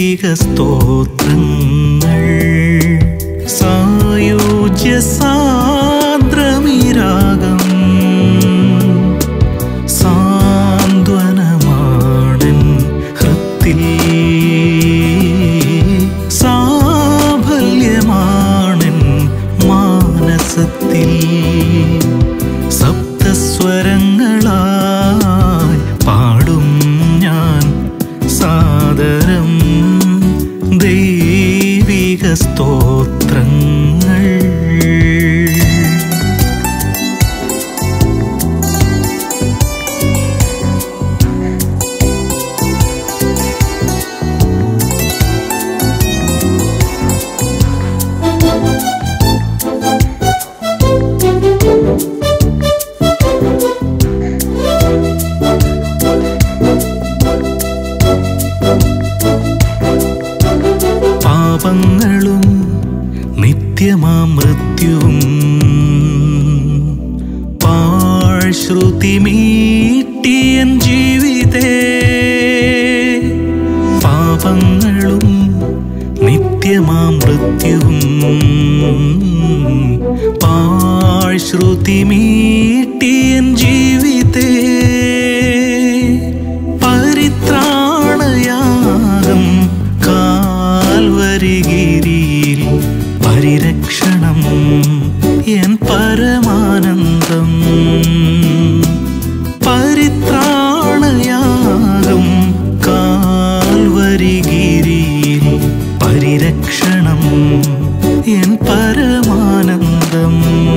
ദൈവിക സ്തോത്രങ്ങൾ സായോജ്യ സാന്ദ്രമിരാഗം സാന്ത്വനമാണൻ ഹൃത്തിൽ സാഫല്യമാണൻ മാനസത്തിൽ സപ്തസ്വരങ്ങളായി പാടും ഞാൻ സാദരം ദൈവിക സ്തോത്രങ്ങൾ പാപങ്ങളും നിത്യമാം മൃത്യുവും പാഴ്ശ്രുതി മീട്ടിയൻ ജീവിതേ പാപങ്ങളും നിത്യമാം മൃത്യുവും പാഴ്ശ്രുതി മീട്ടിയൻ ജീവിതേ പരിത്രാണയാകം കാൽവരികിരിയിൽ പരിരക്ഷണം എൻ പരമാനന്ദം പരിത്രാണയാകം കാൽവരികിരിയിൽ പരിരക്ഷണം എൻ പരമാനന്ദം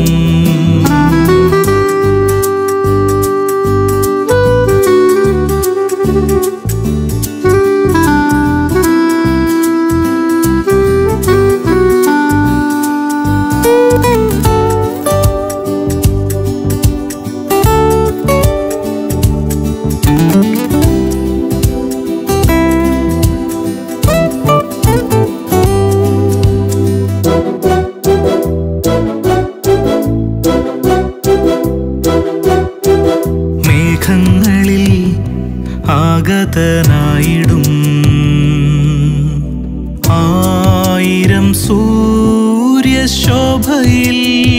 മേഘങ്ങളിൽ ആഗതനായിടും ആയിരം സൂര്യശോഭയിൽ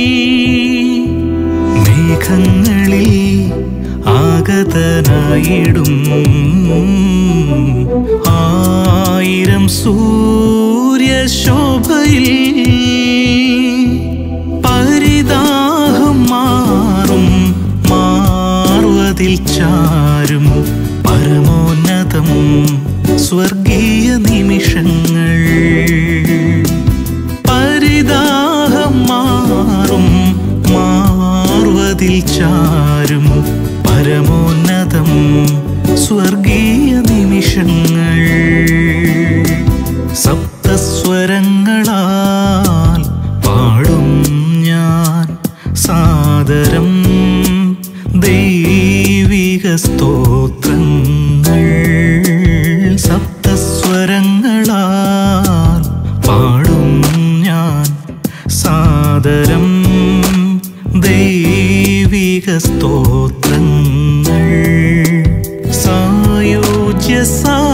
മേഘങ്ങളിൽ ആഗതനായിടും ആയിരം സൂര്യശോഭയിൽ പരിദാഹം മാറും മാറുവതിൽ ചാരും പരമോന്നതം സ്വർഗീയ നിമിഷങ്ങൾ പരിദാഹം മാറും മാറുവതിൽ ചാരും പരമോന്നതം സ്വർഗീയ നിമിഷങ്ങൾ സപ്തസ്വരങ്ങളാൽ പാടും ഞാൻ സാദരം ദൈവിക സ്തോത്രങ്ങൾ സപ്തസ്വരങ്ങളാൽ പാടും ഞാൻ സാദരം ദൈവിക സ്തോത്രങ്ങൾ സായോജ്യ സാ